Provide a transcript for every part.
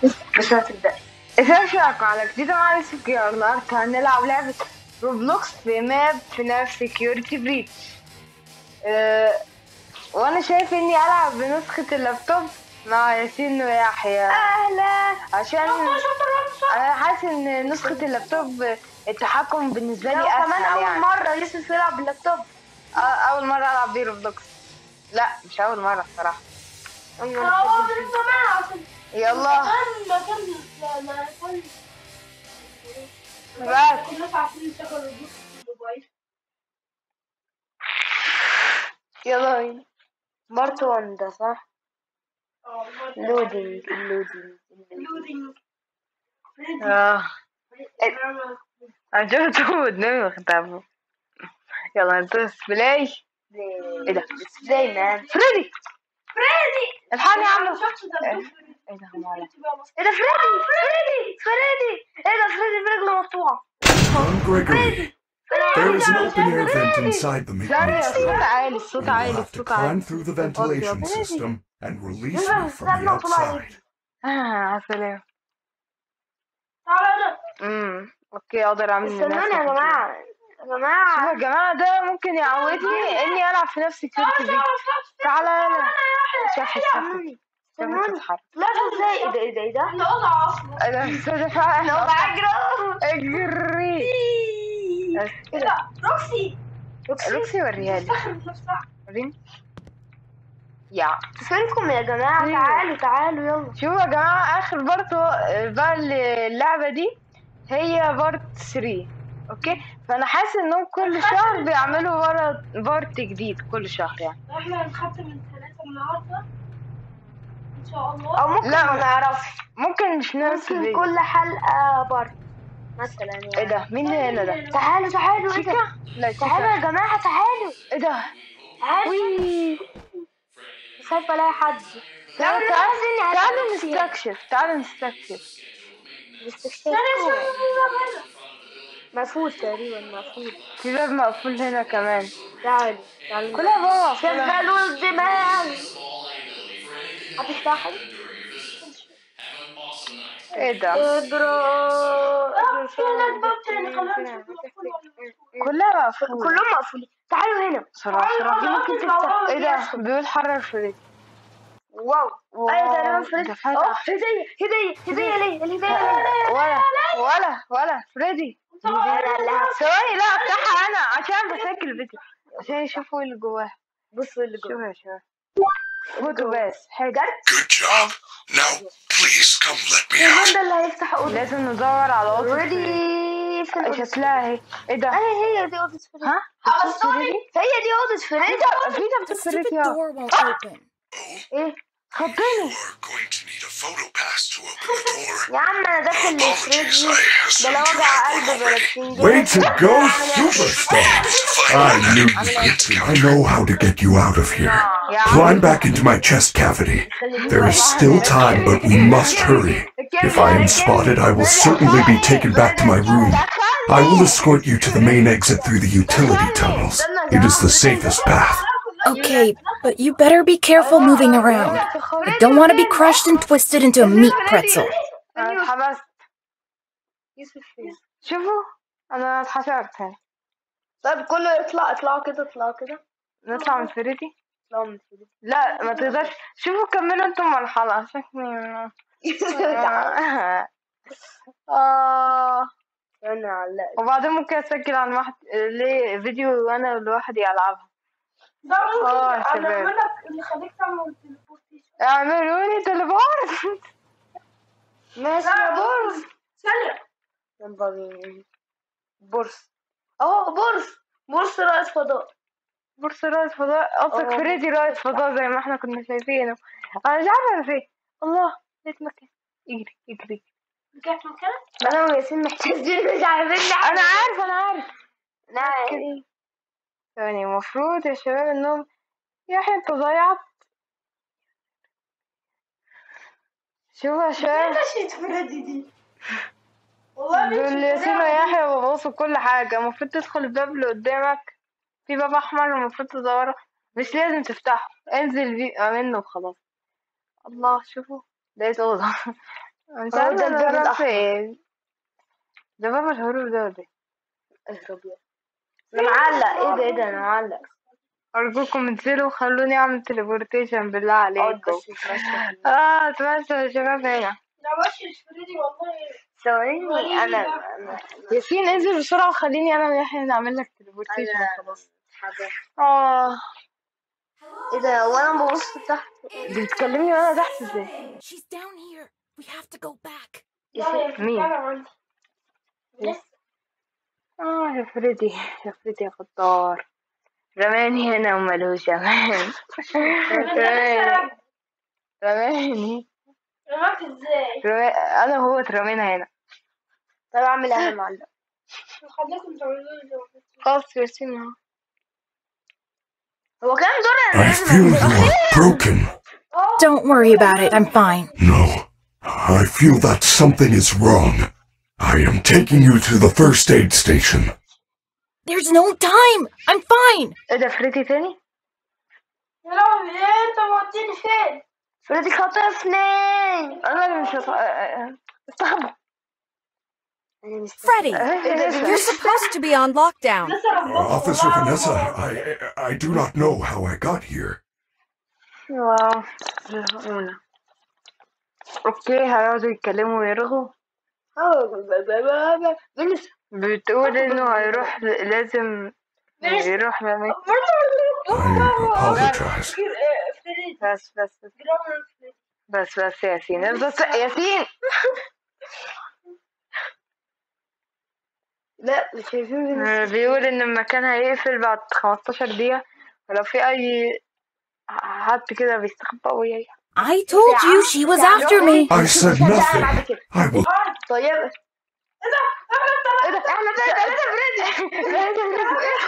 بس ما تبدأ إذا رجعكم على جديد مع سكيور النهاردة هنلعب لعبة روبلوكس في ماب في نفس سكيورتي بريتش أه وأنا شايف إني ألعب بنسخة اللابتوب مع ياسين ويحيى اهلا عشان أنا حاسس إن نسخة اللابتوب التحكم بالنسبة لي لو كمان أسهل اول يعني مره يوسف يلعب باللابتوب أ- أول مرة ألعب بيه روبلوكس لا مش أول مرة الصراحة هو من زمان عشان يلا كان مكان ما يكون بس الناس عارفين يشغلوا البوت في الموبايل يلا بينا بارت 1 ده صح؟ اه لودينج لودينج لودينج اه انا شفته قدامي واختفى يلا ندوس بلاي ايه ده ازاي مان فريدي فريدي الحقني يا عم شفت ده ايه ده هم على- ايه ده فريدي فريدي فريدي ايه ده فريدي برجله مقطوعه John Gregory. There is an open air vent inside the ثانية maintenance الصوت room. عالي الصوت You will عالي have to الصوت عالي climb through the ventilation system and release Yeah, me from the that's not what I- outside. اه سلام تعالى امم اوكي اقدر اعمل استنوني لنفسي يا كده. جماعه يا شوفوا جماعه يا جماعة ده ممكن يعودني اني العب في نفس سكيورتي دي تعالى يلا شاف السفن شاف استنوني تتحرك طلعت ازاي ايه ده ايه ده ايه ده الاوضه اصلا ايه ده الصوت فعلا اجري اجري ايه ده روكسي روكسي وريها لي نفسها وريني يا فينكم يا جماعه إيه؟ تعالوا تعالوا يلا شوفوا يا جماعة آخر بارت بقى اللعبة دي هي بارت 3 أوكي فأنا حاسس إنهم كل شهر بيعملوا ورا بارت جديد كل شهر يعني احنا هنختم من ثلاثة النهارده ان شاء الله او ممكن لا، ما نعرفش ممكن مش نفس ممكن الفيديو كل حلقة بارت مثلا يعني إيه ده مين اللي هنا ده؟ تعالوا تعالوا ايه شيكا؟ ده لا تعالوا يا شيكا جماعة تعالوا إيه ده؟ تعالوا وي مش خايفة الاقي حد تعالوا لا، تعالوا عايزين تعالوا نعرف نفسي. نستكشف تعالوا نستكشف استكشاف مفروض تقريبا مفروض في باب مقفول هنا كمان تعالوا تعالوا كلها باب مقفولة شغلوا الدماغ هتفتح إيه ده؟ اجروا كلها مقفولة كلهم مقفولين تعالوا هنا بسرعة بسرعة دي ممكن تفتح إيه ده؟ بيقول حرر فريد واو واو، ايوه تقريبا فريد ده اه فتح. هدية هدية هدية ليه الهدية ليه ولا ولا ولا فريدي انا اللي هفتح. ثواني لا افتحها انا عشان بسجل الفيديو عشان يشوفوا إيه اللي جواها بصوا اللي جوه شوفوا يا شباب فوتو بس حاجة Good job. Now, please come let me الواد out. ده اللي هيفتح اوضه لازم ندور على اوضة فريدي اوريدي في الأوضة. شكلها اهي ايه ده اهي هي دي اوضه فريد ها فريدي هي دي اوضه فريد في ده The فريدي stupid يا door won't open. ايه خضني You are going to need a photo pass to open the door. يا عم انا داخل لفريد Apologies, ده I لو assumed you وجع had قلب one already. بلاتين Way to go, superstar! I knew you'd get I know how to get you out of here. يا عم Climb back into my chest cavity. There is still time, but we must hurry. If I am spotted, I will certainly be taken back to my room. I will escort you to the main exit through the utility tunnels. It is the safest path. Okay, but you better be careful moving around. I don't want to be crushed and twisted into a meat pretzel. انا اتحبست يوسف فين شوفوا انا اتحشرت اهي طيب كله اطلع اطلعوا كده اطلعوا كده نطلع من فريدي اطلعوا من فريد لا ما تقدرش شوفوا كملوا انتم مرحلة شكلي اه انا علقت وبعدين ممكن اسجل عن واحد ليه فيديو وانا لوحدي العبها ده آه يا ممكن شباب. اعمل لك اللي خليك تعمل تليبورتيشن اعملوا لي تليبورت ماشي يا بورس ثانية ينبغي بورس اهو بورس بورس رائد فضاء بورس رائد فضاء قصدك آه. فريدي رائد فضاء زي ما احنا كنا شايفينه انا مش عارفه انا فين الله لقيت مكان اجري اجري رجعت مكانك انا وياسين محتاجين مش عارفين انا عارف انا عارف نعم كده يعني المفروض يا شباب انهم يا اخي انت ضيعت شوفوا يا شباب مشيت فريدي دي والله دول ياسين ويحيى ببصوا كل حاجة المفروض تدخل الباب اللي قدامك في باب أحمر المفروض تدوره مش لازم تفتحه انزل بيه منه وخلاص الله شوفوا لقيت أوضة انت هو عارف ده ده الباب الباب الأحمر. فين ده باب الهروب ده ولا إيه؟ اهرب يا انا معلق ايه ده ايه ده انا معلق ارجوكم انزلوا خلوني اعمل تليبورتيشن بالله اقعد عليكم بس اتمشى اه اتمشى يا شباب هنا لا ماشي فريدي والله ثواني انا انا ياسين انزل بسرعة وخليني انا ويحيى نعمل لك تليبورتيشن انا خلاص حاضر. اه ايه ده وانا ببص تحت دي بتكلمني وانا تحت ازاي She's down here. We have to go back. مين اه يا فريدي يا فريدي يا غدار رماني هنا وملوش امان رماني رماني رماك ازاي؟ رما- انا وهو اترمينا هنا طب اعمل انا معلق خليكم تعملوا خلاص ياسين اهو هو كام دور I feel you are broken. Don't worry about it. I'm fine. No, I feel that something is wrong. I am taking you to the first aid station. There's no time. I'm fine. ايه ده فريدي تاني يا لهوي ايه انت موديني فين؟ فريدي خطفني انا اللي مش هط... استخبى Freddy, ايه ده you're supposed to be on lockdown. لسه ربنا Officer Vanessa, I I do not know how I got here. واو هنا اوكي هيقعدوا يتكلموا ويرغوا فينيس بتقول انه هيروح لازم يروح لمك I apologize. فريد بس بس بس بس بس يا ياسين بس ياسين لا مش شايفين فينيس بيقول ان المكان هيقفل بعد 15 دقيقة ولو في اي حد كده بيستخبى وياي I told you she was after me. I said nothing. I will. طيب ايه ده احنا ثلاثة فريدي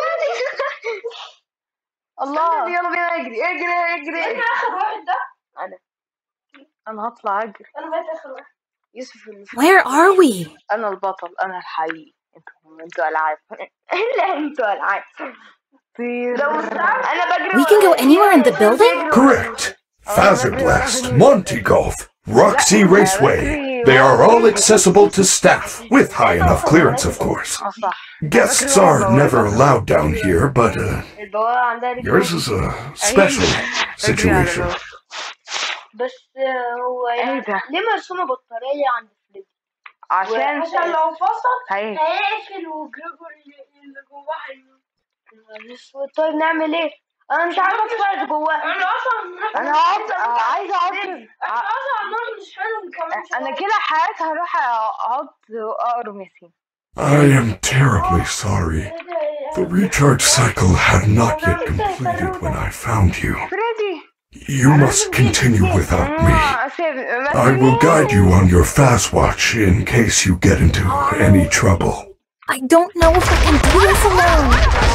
الله يلا بينا اجري اجري اجري انا اخر واحد ده انا هطلع اجري انا بقيت اخر واحد يوسف اللي Where are we? انا البطل انا الحقيقي انتوا انتوا العاب الا انتوا العاب طير انا بجري We can go anywhere in the building? Correct. Fazer Blast, Monty Golf, Roxy Raceway. They are all accessible to staff, with high enough clearance, of course. اه صح Guests are never allowed down here, but uh, البوابة عندها رجل yours is a special situation. بس هو ايه يعني ده ليه مرسومة بطارية عند فريد؟ عشان عشان لو فصل هي هيقفل وجريجوري اللي جواه هيموت طيب نعمل ايه؟ انا مش عارفه اتفرج جواه انا اصلا انا هقعد عايزه اقعد انا اصلا النار مش حلو كمان انا كده حياتي هروح اقعد اقرم ياسين I am terribly sorry. The recharge cycle had not yet completed when I found you. فريدي You must continue without me. آه، سيب- ما I will تسيبنيش. guide you on your fast watch in case you get into any trouble. I don't know if I can do this alone.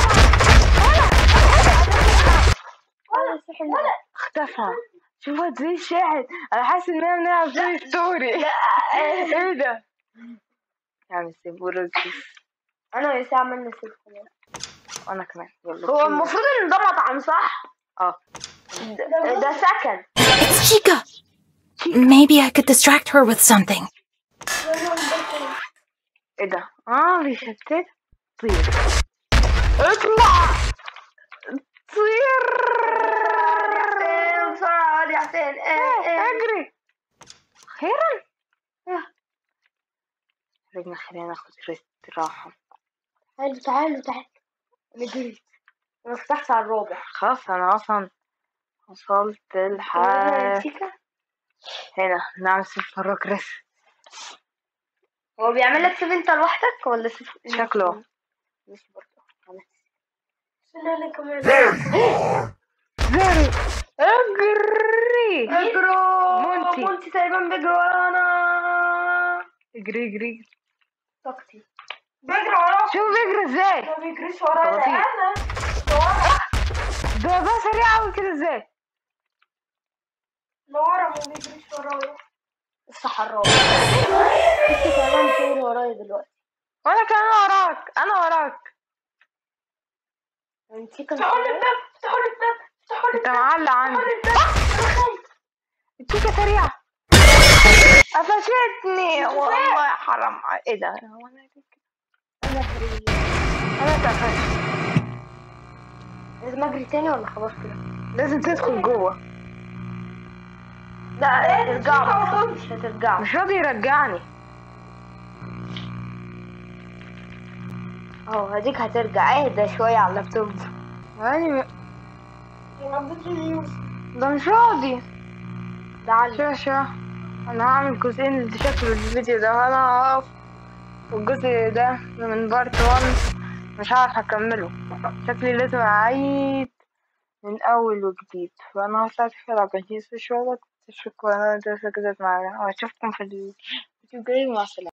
اختفى شوفوا زي الشاهد انا حاسس ان انا بنلعب زي ستوري ايه ده يعني سيبوا رزقي انا ويسا عملنا سيف خلاص وانا كمان يلا هو المفروض ان ده مطعم صح؟ اه ده ده سكن It's Chica. Maybe I could distract her with something. ايه ده اه بيشتت طير اطلع طير بسرعة يا حسين إيه، اجري خيرا خلينا خلينا ناخد ريست راحة تعالوا تعالوا تعالوا انا جريت انا فتحت على الرابع خلاص انا اصلا وصلت لحد تيكا هنا نعمل سيف بروجريس هو بيعمل لك سيف انت لوحدك ولا سيف شكله مش برضه انا كمان There you are! زري اجري اجروا مونتي. مونتي تقريبا بيجري ورانا اجري اجري طاقتي بيجري ورانا شوف بيجري ازاي ما بيجريش ورانا بطيء. انا ده ده سريع قوي كده ازاي لورا ما بيجريش ورايا الصحراء انت كمان بتجري ورايا دلوقتي وانا كمان وراك انا وراك انت كان افتحوا لي الباب افتحوا لي الباب افتحوا لي انت معلق عندي الباب التيكة سريعة قفشتني والله حرام ايه ده انا انا اتقفشت لازم اجري تاني ولا خلاص كده لازم تدخل جوه لا ارجعوا مش هترجعوا مش راضي يرجعني اهو هديك هترجع اهدى شوية على اللابتوب يعني ده مش راضي ده علي شاشة انا هعمل جزئين لشكل الفيديو ده انا هقف والجزء ده من بارت 1 مش هعرف اكمله شكلي لازم اعيد من اول وجديد فانا هطلع في العب شوية تشوفوا انا ده كده معايا واشوفكم في الفيديو الجاي مع السلامة